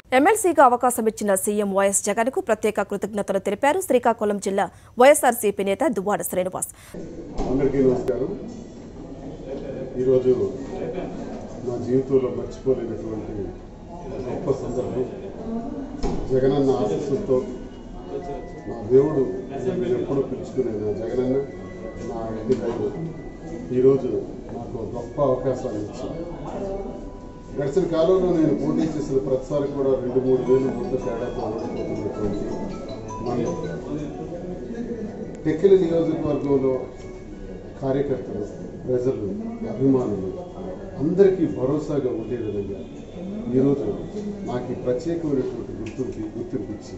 ఎమ్మెల్సీగా అవకాశం ఇచ్చిన సీఎం వైఎస్ జగన్ కు ప్రత్యేక కృతజ్ఞతలు తెలిపారు శ్రీకాకుళం జిల్లా వైఎస్ఆర్సీపీ నేత దువ్వాడ శ్రీనివాస్ అందరికీ నమస్కారం ఈరోజు నా జీవితంలో మర్చిపోలేనటువంటి గొప్ప సందర్భం జగనన్న ఆశస్సులతో నా దేవుడు నేను ఎప్పుడూ పిలుచుకునే నా జగనన్న నా ఇంటి దైవం ఈరోజు నాకు ఒక గొప్ప అవకాశాన్ని ఇచ్చింది గడిచిన కాలంలో నేను పోటీ చేసిన ప్రతిసారి కూడా రెండు మూడు వేలు ముందు తేడాతో ఓడిపోతున్నటువంటి మనం టెక్కిలి నియోజకవర్గంలో కార్యకర్తలు ప్రజలు అభిమానులు అందరికీ భరోసాగా ఉండే విధంగా ఈరోజు నాకు ఈ ప్రత్యేకమైనటువంటి గుర్తింపు గుర్తింపిచ్చి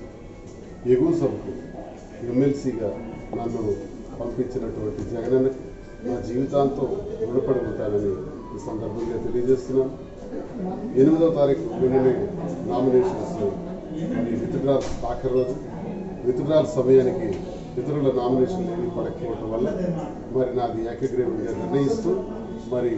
ఎగువ సభకు ఎమ్మెల్సీగా నన్ను పంపించినటువంటి జగనన్నకి నా జీవితాంతం రుణపడి ఉంటానని ఈ సందర్భంగా తెలియజేస్తున్నాను ఎనిమిదో తారీఖు నిన్ననే నామినేషన్స్ మరి విత్డ్రాల్ ఆఖరి రోజు విత్డ్రాల్ సమయానికి ఇతరుల నామినేషన్ ఏమీ పడకపోవటం వల్ల మరి నాది ఏకగ్రీవంగా నిర్ణయిస్తూ మరి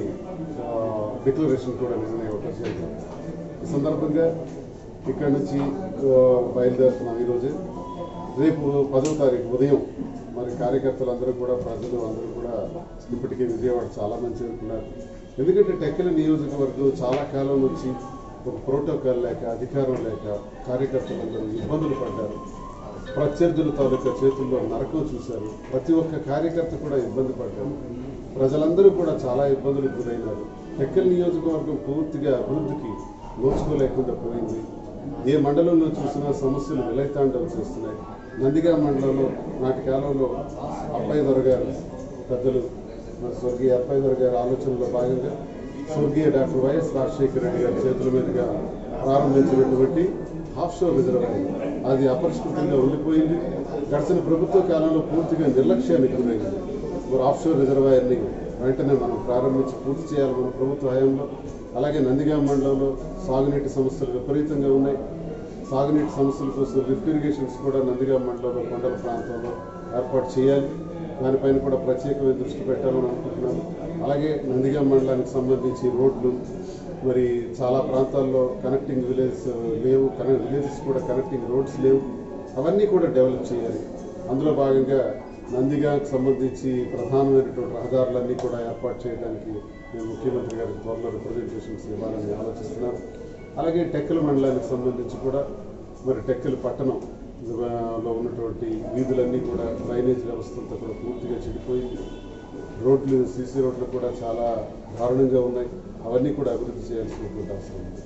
డిక్లరేషన్ కూడా నిర్ణయం ఇవ్వటం జరిగింది ఈ సందర్భంగా ఇక్కడి నుంచి ఆ, బయలుదేరుతున్నాం ఈరోజే రేపు పదో తారీఖు ఉదయం మరి కార్యకర్తలందరూ కూడా ప్రజలు అందరూ కూడా ఇప్పటికే విజయవాడ చాలా మంది చేరుకున్నారు ఎందుకంటే టెక్కల నియోజకవర్గం చాలా కాలం నుంచి ఒక ప్రోటోకాల్ లేక అధికారం లేక కార్యకర్తలందరూ ఇబ్బందులు పడ్డారు ప్రత్యర్థుల తాలూకా చేతుల్లో నరకం చూశారు ప్రతి ఒక్క కార్యకర్త కూడా ఇబ్బంది పడ్డారు ప్రజలందరూ కూడా చాలా ఇబ్బందులకు గురైనారు టెక్కల్ నియోజకవర్గం పూర్తిగా అభివృద్ధికి నోచుకోలేకుండా పోయింది ఏ మండలంలో చూసినా సమస్యలు విలైతాండవం చేస్తున్నాయి నందిగా మండలంలో నాటి కాలంలో అబ్బాయి దొర గారు పెద్దలు మన స్వర్గీయ అబ్బాయి దొర గారి ఆలోచనలో భాగంగా స్వర్గీయ డాక్టర్ వైఎస్ రాజశేఖర రెడ్డి గారి చేతుల మీదుగా ప్రారంభించినటువంటి హాఫ్ షోర్ రిజర్వాయర్ అది అపరిష్కృతంగా ఉండిపోయింది గడిచిన ప్రభుత్వ కాలంలో పూర్తిగా నిర్లక్ష్యానికి గురైంది మరి ఆఫ్ షోర్ రిజర్వాయర్ని వెంటనే మనం ప్రారంభించి పూర్తి చేయాలి మన ప్రభుత్వ హయాంలో అలాగే నందిగామ మండలంలో సాగునీటి సమస్యలు విపరీతంగా ఉన్నాయి సాగునీటి సమస్యల కోసం లిఫ్ట్ ఇరిగేషన్స్ కూడా నందిగామ మండలంలో కొండల ప్రాంతంలో ఏర్పాటు చేయాలి దానిపైన కూడా ప్రత్యేకమైన దృష్టి పెట్టాలని అనుకుంటున్నాను అలాగే నందిగామ మండలానికి సంబంధించి రోడ్లు మరి చాలా ప్రాంతాల్లో కనెక్టింగ్ విలేజ్ లేవు కన విలేజెస్ కూడా కనెక్టింగ్ రోడ్స్ లేవు అవన్నీ కూడా డెవలప్ చేయాలి అందులో భాగంగా నందిగాకి సంబంధించి ప్రధానమైనటువంటి రహదారులన్నీ కూడా ఏర్పాటు చేయడానికి నేను ముఖ్యమంత్రి గారికి త్వరలో రిప్రజెంటేషన్స్ ఇవ్వాలని ఆలోచిస్తున్నాను అలాగే టెక్కల మండలానికి సంబంధించి కూడా మరి టెక్కల పట్టణం ఆ, లో ఉన్నటువంటి వీధులన్నీ కూడా డ్రైనేజ్ వ్యవస్థ అంతా కూడా పూర్తిగా చెడిపోయింది రోడ్లు సీసీ రోడ్లు కూడా చాలా దారుణంగా ఉన్నాయి అవన్నీ కూడా అభివృద్ధి చేయాల్సినటువంటి అవసరం ఉంది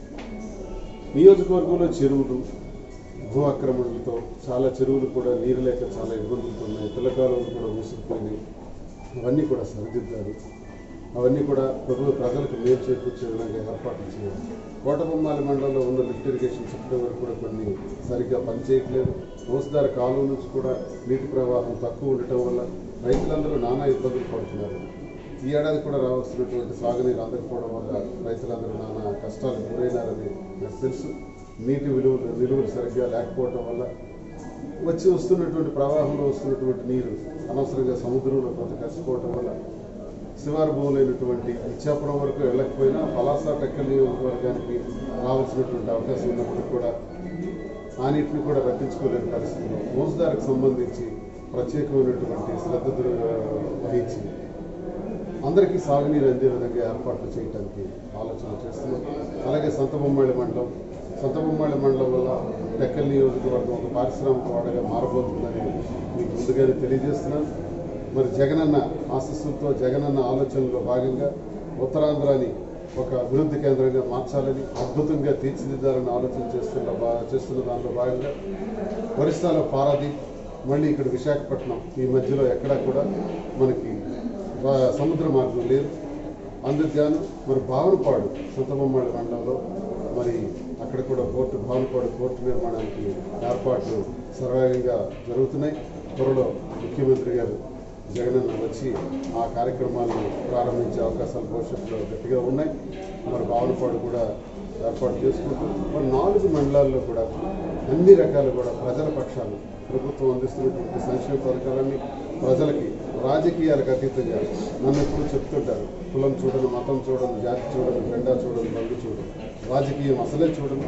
నియోజకవర్గంలో చెరువులు భూ ఆక్రమణలతో చాలా చెరువులు కూడా నీరు లేక చాలా ఇబ్బందులు ఉన్నాయి పిల్లకాలువలు కూడా మూసుకుపోయినాయి అవన్నీ కూడా సరిదిద్దాలి అవన్నీ కూడా ప్రభు ప్రజలకు మేలు చేకూర్చే విధంగా ఏర్పాట్లు చేయాలి కోటబొమ్మాలి మండలంలో ఉన్న లిఫ్ట్ ఇరిగేషన్ ఇప్పటి వరకు కూడా కొన్ని సరిగ్గా పనిచేయట్లేదు మోసదార కాలువ నుంచి కూడా నీటి ప్రవాహం తక్కువ ఉండటం వల్ల రైతులందరూ నానా ఇబ్బందులు పడుతున్నారు ఈ ఏడాది కూడా రావాల్సినటువంటి సాగునీరు అందకపోవడం వల్ల రైతులందరూ నానా కష్టాలకు గురైనారని నాకు తెలుసు నీటి విలువలు నిలువలు సరిగ్గా లేకపోవడం వల్ల వచ్చి వస్తున్నటువంటి ప్రవాహంలో వస్తున్నటువంటి నీరు అనవసరంగా సముద్రంలో కొంత కలిసిపోవడం వల్ల శివారు భూములైనటువంటి ఇచ్చాపురం వరకు వెళ్ళకపోయినా పలాస టెక్కల్ నియోజకవర్గానికి రావాల్సినటువంటి అవకాశం ఉన్నప్పటికీ కూడా ఆ నీటిని కూడా రప్పించుకోలేని పరిస్థితిలో మోసదారికి సంబంధించి ప్రత్యేకమైనటువంటి శ్రద్ధ దుర- వహించి అందరికీ సాగునీరు అందే విధంగా ఏర్పాట్లు చేయడానికి ఆలోచన చేస్తున్నాం అలాగే సంతబొమ్మాళి మండలం సంతబొమ్మాళి మండలం వల్ల టెక్కల్ నియోజకవర్గం ఒక పారిశ్రామిక వాడగా మారబోతుందని మీకు ముందుగానే తెలియజేస్తున్నాను మరి జగనన్న ఆశస్సులతో జగనన్న ఆలోచనలో భాగంగా ఉత్తరాంధ్రాని ఒక అభివృద్ధి కేంద్రంగా మార్చాలని అద్భుతంగా తీర్చిదిద్దాలని ఆలోచన చేస్తున్న భా- చేస్తున్న దానిలో భాగంగా ఒరిస్సాలో పారాదీప్ మళ్ళీ ఇక్కడ విశాఖపట్నం ఈ మధ్యలో ఎక్కడా కూడా మనకి వా- సముద్ర మార్గం లేదు అందుకు మరి భావనపాడు సొంతబొమ్మాడి మండలంలో మరి అక్కడ కూడా పోర్టు భావనపాడు పోర్టు నిర్మాణానికి ఏర్పాట్లు సర్వేగంగా జరుగుతున్నాయి త్వరలో ముఖ్యమంత్రి గారు జగనన్న వచ్చి ఆ కార్యక్రమాలను ప్రారంభించే అవకాశాలు భవిష్యత్తులో గట్టిగా ఉన్నాయి మరి భావనపాడు కూడా ఏర్పాటు చేసుకుంటూ మరి నాలుగు మండలాల్లో కూడా అన్ని రకాలు కూడా ప్రజల పక్షాలు ప్రభుత్వం అందిస్తున్నటువంటి సంక్షేమ పథకాలన్నీ ప్రజలకి రాజకీయాలకు అతీతంగా నన్ను ఎప్పుడు చెప్తుంటారు కులం చూడను మతం చూడను జాతి చూడను జెండా చూడను రంగు చూడను రాజకీయం అసలే చూడను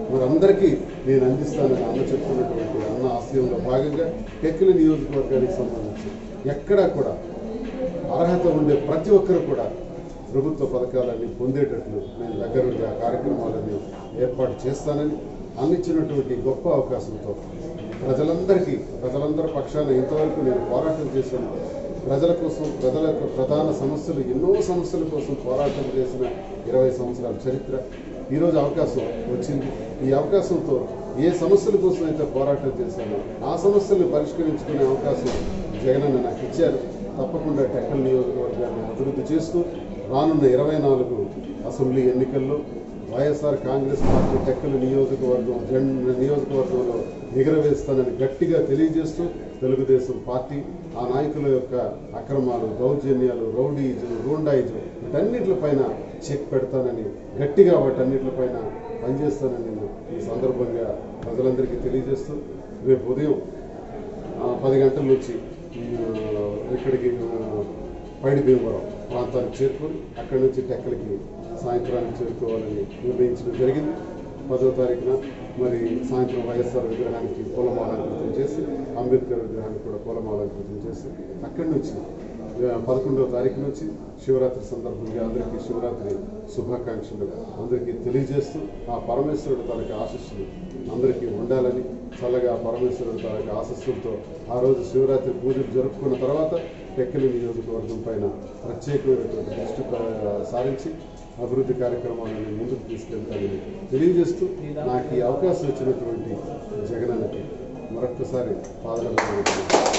మరి అందరికీ నేను అందిస్తానని అన్న చెప్తున్నటువంటి అన్న ఆశయంలో భాగంగా టెక్కలి నియోజకవర్గానికి సంబంధించి ఎక్కడా కూడా అర్హత ఉండే ప్రతి ఒక్కరు కూడా ప్రభుత్వ పథకాలన్నీ పొందేటట్లు నేను దగ్గరుండి ఆ కార్యక్రమాలన్నీ ఏర్పాటు చేస్తానని అందించినటువంటి గొప్ప అవకాశంతో ప్రజలందరికీ ప్రజలందరి పక్షాన ఇంతవరకు నేను పోరాటం చేశాను ప్రజల కోసం ప్రజల యొక్క ప్రధాన సమస్యలు ఎన్నో సమస్యల కోసం పోరాటం చేసిన ఇరవై సంవత్సరాల చరిత్ర ఈరోజు అవకాశం వచ్చింది ఈ అవకాశంతో ఏ సమస్యల కోసం అయితే పోరాటం చేశానో ఆ సమస్యల్ని పరిష్కరించుకునే అవకాశం జగనన్న నాకు ఇచ్చారు తప్పకుండా టెక్కల్ నియోజకవర్గాన్ని అభివృద్ధి చేస్తూ రానున్న ఇరవై నాలుగు అసెంబ్లీ ఎన్నికల్లో వైఎస్ఆర్ కాంగ్రెస్ పార్టీ టెక్కల నియోజకవర్గం జన్ నియోజకవర్గంలో ఎగరవేస్తానని గట్టిగా తెలియజేస్తూ తెలుగుదేశం పార్టీ ఆ నాయకుల యొక్క అక్రమాలు దౌర్జన్యాలు రౌడీజం రూండాయిజం వీటన్నిటిపైన చెక్ పెడతానని గట్టిగా వాటన్నిటిపైన పనిచేస్తానని నేను ఈ సందర్భంగా ప్రజలందరికీ తెలియజేస్తూ రేపు ఉదయం ఆ, పది గంటల నుంచి ఆ, ఇక్కడికి ఆ, పైడి భీమవరం ప్రాంతానికి చేరుకొని అక్కడి నుంచి టెక్కలకి సాయంత్రానికి చేరుకోవాలని నిర్ణయించడం జరిగింది పదో తారీఖున మరి సాయంత్రం వైఎస్ఆర్ విగ్రహానికి పూలమాలంకృతం చేసి అంబేద్కర్ విగ్రహానికి కూడా పూలమాలంకృతం చేసి అక్కడి నుంచి ఆ, పదకొండవ తారీఖు నుంచి శివరాత్రి సందర్భంగా అందరికీ శివరాత్రి శుభాకాంక్షలు అందరికీ తెలియజేస్తూ ఆ పరమేశ్వరుడు తనకి ఆశీస్సులు అందరికీ ఉండాలని చల్లగా పరమేశ్వరుడు తనకి ఆశస్సులతో ఆ రోజు శివరాత్రి పూజలు జరుపుకున్న తర్వాత టెక్కలి నియోజకవర్గం పైన ప్రత్యేకమైనటువంటి దృష్టి ప- సారించి అభివృద్ధి కార్యక్రమాలను ముందుకు తీసుకెళ్తానని తెలియజేస్తూ నాకు ఈ అవకాశం ఇచ్చినటువంటి జగనన్నకి మరొక్కసారి పాదనలు